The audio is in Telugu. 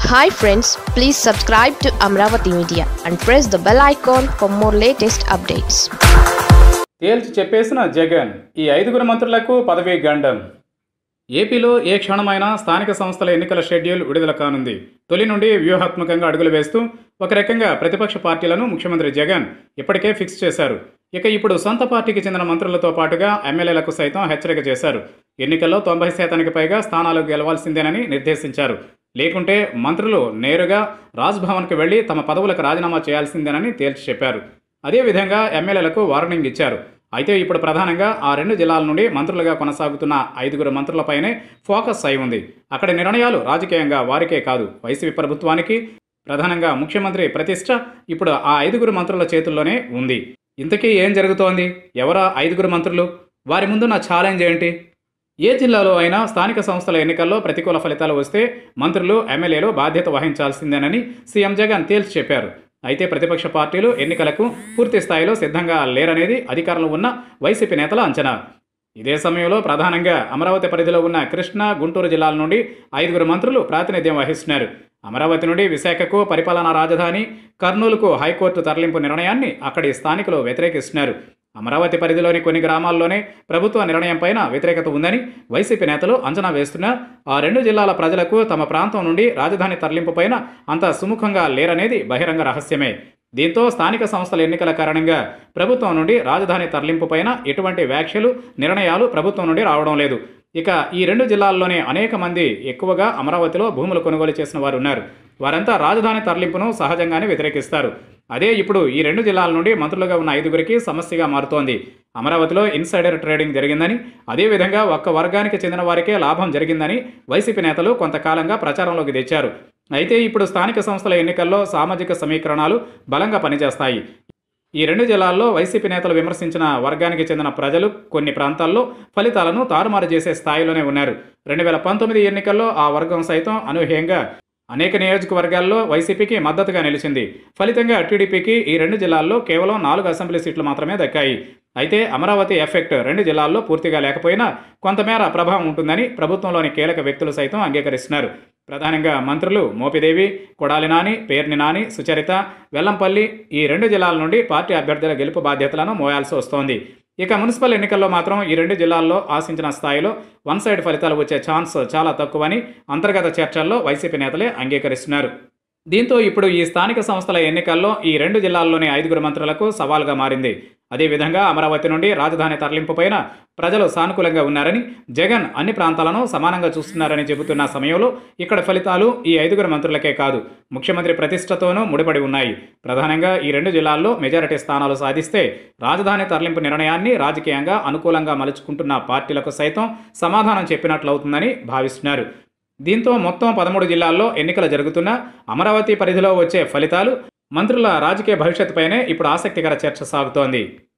hi friends please subscribe to Amaravati media and press the bell icon for more latest updates తేల్చి చెప్పేసిన జగన్ ఈ ఐదుగురు మంత్రులకు పదవీ గండం ఏపీలో ఏ క్షణమైనా స్థానిక సంస్థల ఎన్నికల షెడ్యూల్ విడుదల కానుంది తొలి నుండి వ్యూహాత్మకంగా అడుగులు వేస్తూ ఒక రకంగా ప్రతిపక్ష పార్టీలను ముఖ్యమంత్రి జగన్ ఇప్పటికే ఫిక్స్ చేశారు ఇక ఇప్పుడు సొంత పార్టీకి చెందిన మంత్రులతో పాటుగా ఎమ్మెల్యేలకు సైతం హెచ్చరిక చేశారు ఎన్నికల్లో తొంభై శాతానికి పైగా స్థానాలు గెలవాల్సిందేనని నిర్దేశించారు లేకుంటే మంత్రులు నేరుగా రాజ్భవన్కి వెళ్లి తమ పదవులకు రాజీనామా చేయాల్సిందేనని తేల్చి చెప్పారు అదేవిధంగా ఎమ్మెల్యేలకు వార్నింగ్ ఇచ్చారు అయితే ఇప్పుడు ప్రధానంగా ఆ రెండు జిల్లాల నుండి మంత్రులుగా కొనసాగుతున్న ఐదుగురు మంత్రులపైనే ఫోకస్ అయి ఉంది అక్కడి నిర్ణయాలు రాజకీయంగా వారికే కాదు వైసీపీ ప్రభుత్వానికి ప్రధానంగా ముఖ్యమంత్రి ప్రతిష్ట ఇప్పుడు ఆ ఐదుగురు మంత్రుల చేతుల్లోనే ఉంది ఇంతకీ ఏం జరుగుతోంది ఎవరా ఐదుగురు మంత్రులు వారి ముందున్న ఛాలెంజ్ ఏంటి ఏ జిల్లాలో అయినా స్థానిక సంస్థల ఎన్నికల్లో ప్రతికూల ఫలితాలు వస్తే మంత్రులు ఎమ్మెల్యేలు బాధ్యత వహించాల్సిందేనని సీఎం జగన్ తేల్చి చెప్పారు అయితే ప్రతిపక్ష పార్టీలు ఎన్నికలకు పూర్తి స్థాయిలో సిద్ధంగా లేరనేది అధికారంలో ఉన్న వైసీపీ నేతల అంచనా ఇదే సమయంలో ప్రధానంగా అమరావతి పరిధిలో ఉన్న కృష్ణా గుంటూరు జిల్లాల నుండి ఐదుగురు మంత్రులు ప్రాతినిధ్యం వహిస్తున్నారు అమరావతి నుండి విశాఖకు పరిపాలనా రాజధాని కర్నూలుకు హైకోర్టు తరలింపు నిర్ణయాన్ని అక్కడి స్థానికులు వ్యతిరేకిస్తున్నారు అమరావతి పరిధిలోని కొన్ని గ్రామాల్లోనే ప్రభుత్వ నిర్ణయంపైన వ్యతిరేకత ఉందని వైసీపీ నేతలు అంచనా వేస్తున్నా ఆ రెండు జిల్లాల ప్రజలకు తమ ప్రాంతం నుండి రాజధాని తరలింపుపైన అంత సుముఖంగా లేరనేది బహిరంగ రహస్యమే దీంతో స్థానిక సంస్థల ఎన్నికల కారణంగా ప్రభుత్వం నుండి రాజధాని తరలింపుపైన ఎటువంటి వ్యాఖ్యలు నిర్ణయాలు ప్రభుత్వం నుండి రావడం లేదు ఇక ఈ రెండు జిల్లాల్లోనే అనేక మంది ఎక్కువగా అమరావతిలో భూములు కొనుగోలు చేసిన వారు ఉన్నారు వారంతా రాజధాని తరలింపును సహజంగానే వ్యతిరేకిస్తారు అదే ఇప్పుడు ఈ రెండు జిల్లాల నుండి మంత్రులుగా ఉన్న ఐదుగురికి సమస్యగా మారుతోంది అమరావతిలో ఇన్సైడర్ ట్రేడింగ్ జరిగిందని అదేవిధంగా ఒక్క వర్గానికి చెందిన వారికే లాభం జరిగిందని వైసీపీ నేతలు కొంతకాలంగా ప్రచారంలోకి తెచ్చారు అయితే ఇప్పుడు స్థానిక సంస్థల ఎన్నికల్లో సామాజిక సమీకరణాలు బలంగా పనిచేస్తాయి ఈ రెండు జిల్లాల్లో వైసీపీ నేతలు విమర్శించిన వర్గానికి చెందిన ప్రజలు కొన్ని ప్రాంతాల్లో ఫలితాలను తారుమారు చేసే స్థాయిలోనే ఉన్నారు రెండు వేల పంతొమ్మిది ఎన్నికల్లో ఆ వర్గం సైతం అనూహ్యంగా అనేక నియోజకవర్గాల్లో వైసీపీకి మద్దతుగా నిలిచింది ఫలితంగా టీడీపీకి ఈ రెండు జిల్లాల్లో కేవలం నాలుగు అసెంబ్లీ సీట్లు మాత్రమే దక్కాయి అయితే అమరావతి ఎఫెక్ట్ రెండు జిల్లాల్లో పూర్తిగా లేకపోయినా కొంతమేర ప్రభావం ఉంటుందని ప్రభుత్వంలోని కీలక వ్యక్తులు సైతం అంగీకరిస్తున్నారు ప్రధానంగా మంత్రులు మోపిదేవి కొడాలి నాని పేర్ని నాని సుచరిత వెల్లంపల్లి ఈ రెండు జిల్లాల నుండి పార్టీ అభ్యర్థుల గెలుపు బాధ్యతలను మోయాల్సి వస్తోంది ఇక మున్సిపల్ ఎన్నికల్లో మాత్రం ఈ రెండు జిల్లాల్లో ఆశించిన స్థాయిలో వన్ సైడ్ ఫలితాలు వచ్చే ఛాన్స్ చాలా తక్కువని అంతర్గత చర్చల్లో వైసీపీ నేతలే అంగీకరిస్తున్నారు దీంతో ఇప్పుడు ఈ స్థానిక సంస్థల ఎన్నికల్లో ఈ రెండు జిల్లాల్లోని ఐదుగురు మంత్రులకు సవాల్గా మారింది అదేవిధంగా అమరావతి నుండి రాజధాని తరలింపుపైన ప్రజలు సానుకూలంగా ఉన్నారని జగన్ అన్ని ప్రాంతాలను సమానంగా చూస్తున్నారని చెబుతున్న సమయంలో ఇక్కడ ఫలితాలు ఈ ఐదుగురు మంత్రులకే కాదు ముఖ్యమంత్రి ప్రతిష్టతోనూ ముడిపడి ఉన్నాయి ప్రధానంగా ఈ రెండు జిల్లాల్లో మెజారిటీ స్థానాలు సాధిస్తే రాజధాని తరలింపు నిర్ణయాన్ని రాజకీయంగా అనుకూలంగా మలుచుకుంటున్న పార్టీలకు సైతం సమాధానం చెప్పినట్లవుతుందని భావిస్తున్నారు దీంతో మొత్తం పదమూడు జిల్లాల్లో ఎన్నికలు జరుగుతున్న అమరావతి పరిధిలో వచ్చే ఫలితాలు మంత్రుల రాజకీయ భవిష్యత్తుపైనే ఇప్పుడు ఆసక్తికర చర్చ సాగుతోంది